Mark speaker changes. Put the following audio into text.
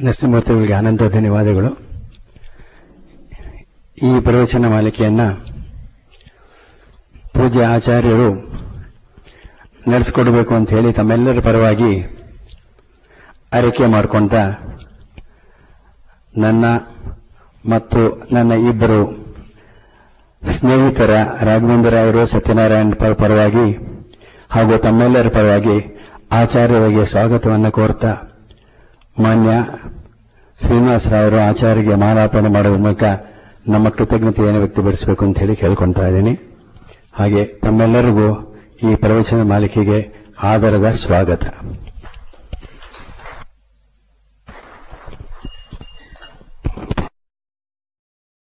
Speaker 1: ನರಸಿಂಹಮೂರ್ತಿಗಳಿಗೆ ಅನಂತ ಧನ್ಯವಾದಗಳು ಈ ಪ್ರವಚನ ಮಾಲಿಕೆಯನ್ನ ಪೂಜ್ಯ ಆಚಾರ್ಯರು ನಡೆಸಿಕೊಡಬೇಕು ಅಂತ ಹೇಳಿ ತಮ್ಮೆಲ್ಲರ ಪರವಾಗಿ ಆರೈಕೆ ಮಾಡಿಕೊಂಡ ನನ್ನ ಮತ್ತು ನನ್ನ ಇಬ್ಬರು ಸ್ನೇಹಿತರ ರಾಘವೇಂದ್ರ ರಾಯರು ಸತ್ಯನಾರಾಯಣ ಪರ ಪರವಾಗಿ ಹಾಗೂ ತಮ್ಮೆಲ್ಲರ ಪರವಾಗಿ ಆಚಾರ್ಯರಿಗೆ ಸ್ವಾಗತವನ್ನು ಕೋರ್ತಾ ಮಾನ್ಯ ಶ್ರೀನಿವಾಸರಾಯರು ಆಚಾರ್ಯಗೆ ಮಾಲಾರ್ಪಣೆ ಮಾಡೋದ್ರ ಮೂಲಕ ನಮ್ಮ ಕೃತಜ್ಞತೆಯನ್ನು ವ್ಯಕ್ತಪಡಿಸಬೇಕು ಅಂತ ಹೇಳಿ ಕೇಳ್ಕೊಳ್ತಾ ಇದ್ದೀನಿ ಹಾಗೆ ತಮ್ಮೆಲ್ಲರಿಗೂ ಈ ಪ್ರವಚನ ಮಾಲಿಕೆಗೆ ಆದರದ ಸ್ವಾಗತ